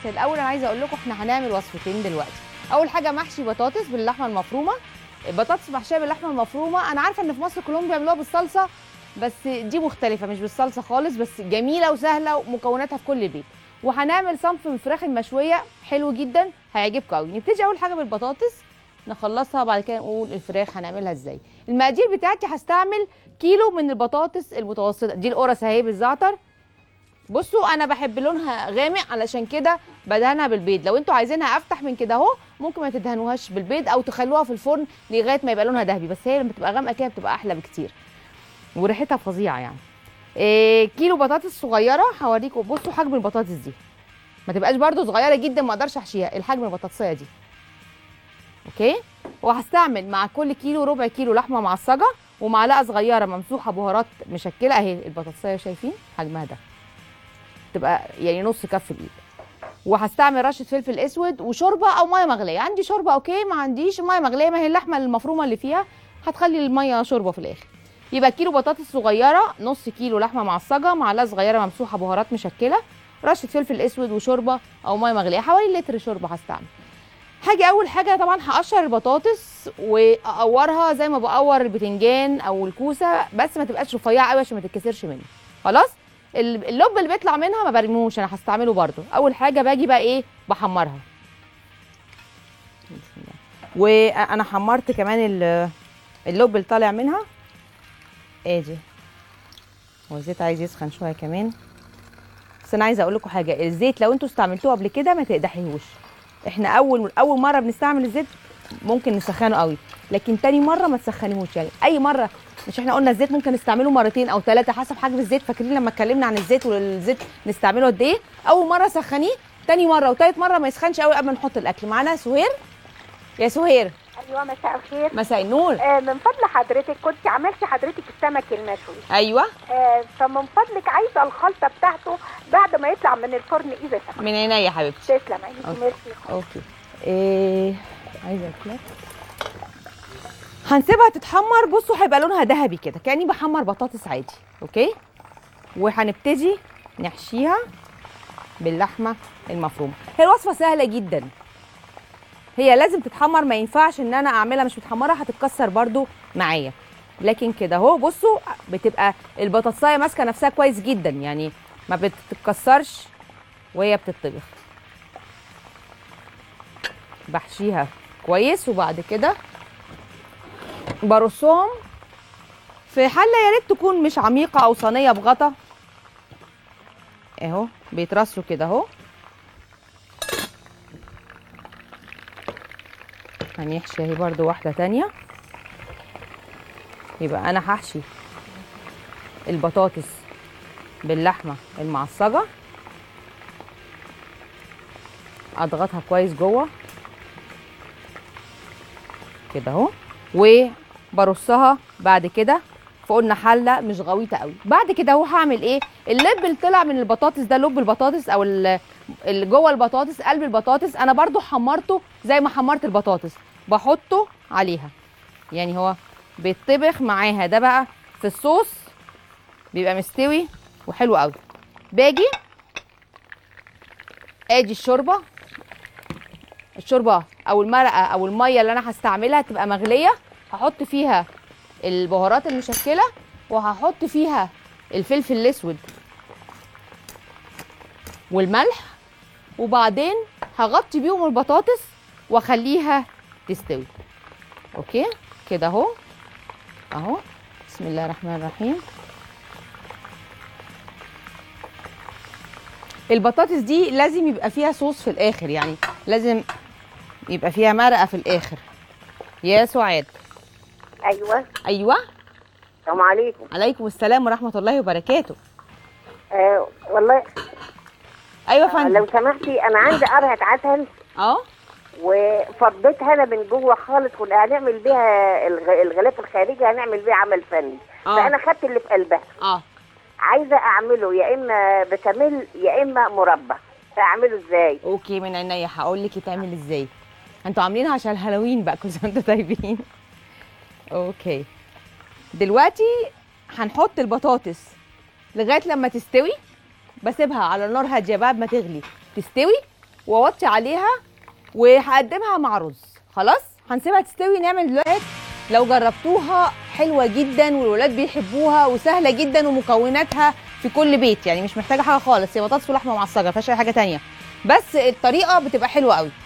الاول انا عايزه اقول لكم احنا هنعمل وصفتين دلوقتي اول حاجه محشي بطاطس باللحمه المفرومه البطاطس محشيه باللحمه المفرومه انا عارفه ان في مصر كلهم بيعملوها بالصلصه بس دي مختلفه مش بالصلصه خالص بس جميله وسهله ومكوناتها في كل بيت وهنعمل صنف من الفراخ المشويه حلو جدا هيعجبكم قوي نبتدي اول حاجه بالبطاطس نخلصها بعد كده نقول الفراخ هنعملها ازاي المقادير بتاعتي هستعمل كيلو من البطاطس المتوسطه دي القرص اهي بالزعتر بصوا انا بحب لونها غامق علشان كده بدهنها بالبيض لو انتوا عايزينها افتح من كده اهو ممكن ما تدهنوهاش بالبيض او تخلوها في الفرن لغايه ما يبقى لونها ذهبي بس هي لما تبقى غامقه كده بتبقى احلى بكتير وريحتها فظيعه يعني إيه كيلو بطاطس صغيره هوريكم بصوا حجم البطاطس دي ما تبقاش برده صغيره جدا ما اقدرش احشيها الحجم البطاطسيه دي اوكي وهستعمل مع كل كيلو ربع كيلو لحمه معصجه ومعلقه صغيره ممسوحه بهارات مشكله اهي البطاطسيه شايفين حجمها ده تبقى يعني نص كف الايد وهستعمل رشه فلفل اسود وشوربه او ميه مغليه عندي شوربه اوكي ما عنديش ميه مغليه ما هي اللحمه المفرومه اللي فيها هتخلي الميه شوربه في الاخر يبقى كيلو بطاطس صغيره نص كيلو لحمه معصجه معلقه صغيره ممسوحه بهارات مشكله رشه فلفل اسود وشوربه او ميه مغليه حوالي لتر شوربه هستعمل حاجه اول حاجه طبعا هقشر البطاطس واقورها زي ما بقور البتنجان او الكوسه بس ما تبقاش رفيعه قوي عشان ما تتكسرش مني خلاص اللب اللي بيطلع منها ما برميهوش انا هستعمله برده اول حاجه باجي بقى ايه بحمرها بسم الله وانا حمرت كمان اللب اللي طالع منها ادي هو الزيت عايز يسخن شويه كمان بس انا عايزه اقول لكم حاجه الزيت لو انتوا استعملتوه قبل كده ما تقدحيهوش احنا اول اول مره بنستعمل الزيت ممكن نسخنه قوي لكن تاني مره ما تسخنيهوش يعني اي مره مش احنا قلنا الزيت ممكن نستعمله مرتين او ثلاثه حسب حجم الزيت فاكرين لما اتكلمنا عن الزيت والزيت نستعمله قد ايه اول مره سخنيه تاني مره وتالت مره ما يسخنش قوي قبل ما نحط الاكل معانا سهير يا سهير ايوه مساء الخير مساء النور آه من فضل حضرتك كنت عملتي حضرتك السمك المشوي ايوه آه فمن فضلك عايزه الخلطه بتاعته بعد ما يطلع من الفرن اذا سمح من عينيا يا حبيبتي تسلم عينيكي أوكي. ميرسي اوكي ايه عايزه اكلك هنسيبها تتحمر بصوا هيبقى لونها ذهبي كده كاني بحمر بطاطس عادي اوكي وهنبتدي نحشيها باللحمه المفرومه هي الوصفه سهله جدا هي لازم تتحمر ما ينفعش ان انا اعملها مش متحمره هتتكسر برده معايا لكن كده اهو بصوا بتبقى البطاطسايه ماسكه نفسها كويس جدا يعني ما بتتكسرش وهي بتطبخ بحشيها كويس وبعد كده برصهم في حله يا ريت تكون مش عميقه او صينيه بغطا اهو بيترصوا كده اهو هنحشي اهي برضو واحده تانية يبقى انا هحشي البطاطس باللحمه المعصجه اضغطها كويس جوه كده اهو وبرصها بعد كده فقلنا حله مش غويطه قوي بعد كده اهو هعمل ايه اللب اللي طلع من البطاطس ده لب البطاطس او ال- اللي جوه البطاطس قلب البطاطس انا برضو حمرته زي ما حمرت البطاطس بحطه عليها يعني هو بيتطبخ معاها ده بقى في الصوص بيبقى مستوي وحلو قوي باجي ادي الشوربه الشوربه او المرقه او الميه اللي انا هستعملها تبقى مغليه هحط فيها البهارات المشكله وهحط فيها الفلفل الاسود والملح وبعدين هغطي بيهم البطاطس واخليها تستوي اوكي كده اهو اهو بسم الله الرحمن الرحيم البطاطس دي لازم يبقى فيها صوص في الاخر يعني لازم يبقى فيها مرقه في الاخر يا سعاد ايوه ايوه السلام عليكم عليكم السلام ورحمه الله وبركاته آه والله ايوه يا آه فندم لو سمحتي انا عندي قرعه عسل اه وفضيتها انا من جوه خالص وهنعمل بيها الغ- الغلاف الخارجي هنعمل بيه عمل فني آه. فانا خدت اللي في قلبها اه عايزه اعمله يا اما بشاميل يا اما مربى اعمله ازاي اوكي من عينيا هقول لك يتعمل ازاي انتوا عاملينها عشان الهالوين بقى كل سنه وانتوا طيبين اوكي دلوقتي هنحط البطاطس لغايه لما تستوي بسيبها على نار هاديه بعد ما تغلي تستوي واوطي عليها وهقدمها مع رز خلاص هنسيبها تستوي نعمل دلوقتي لو جربتوها حلوه جدا والولاد بيحبوها وسهله جدا ومكوناتها في كل بيت يعني مش محتاجه حاجه خالص هي بطاطس ولحمه معصجه ما فيهاش اي حاجه تانية بس الطريقه بتبقى حلوه قوي